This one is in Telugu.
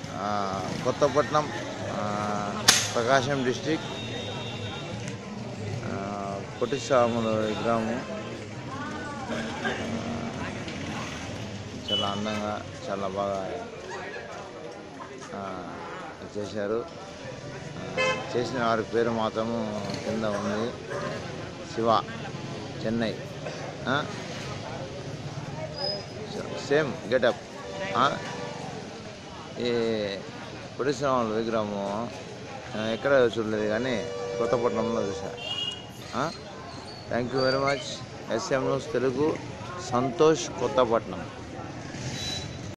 ఆ, కొత్తపట్నం ఆ, ప్రకాశం డిస్టిక్ పొట్టిస్వాముల విగ్రహము చాలా అందంగా చాలా బాగా ఆ, చేశారు ఆ, చేసిన వారి పేరు మాత్రము కింద ఉంది శివ చెన్నై ఆ? సేమ్ గెటప్ ఈ పుడిశ్రాముల విగ్రహము ఆ, ఎక్కడ చూడలేదు కానీ కొత్తపట్నంలో చూసా thank you very much S M news Telugu Santosh Kothapatnam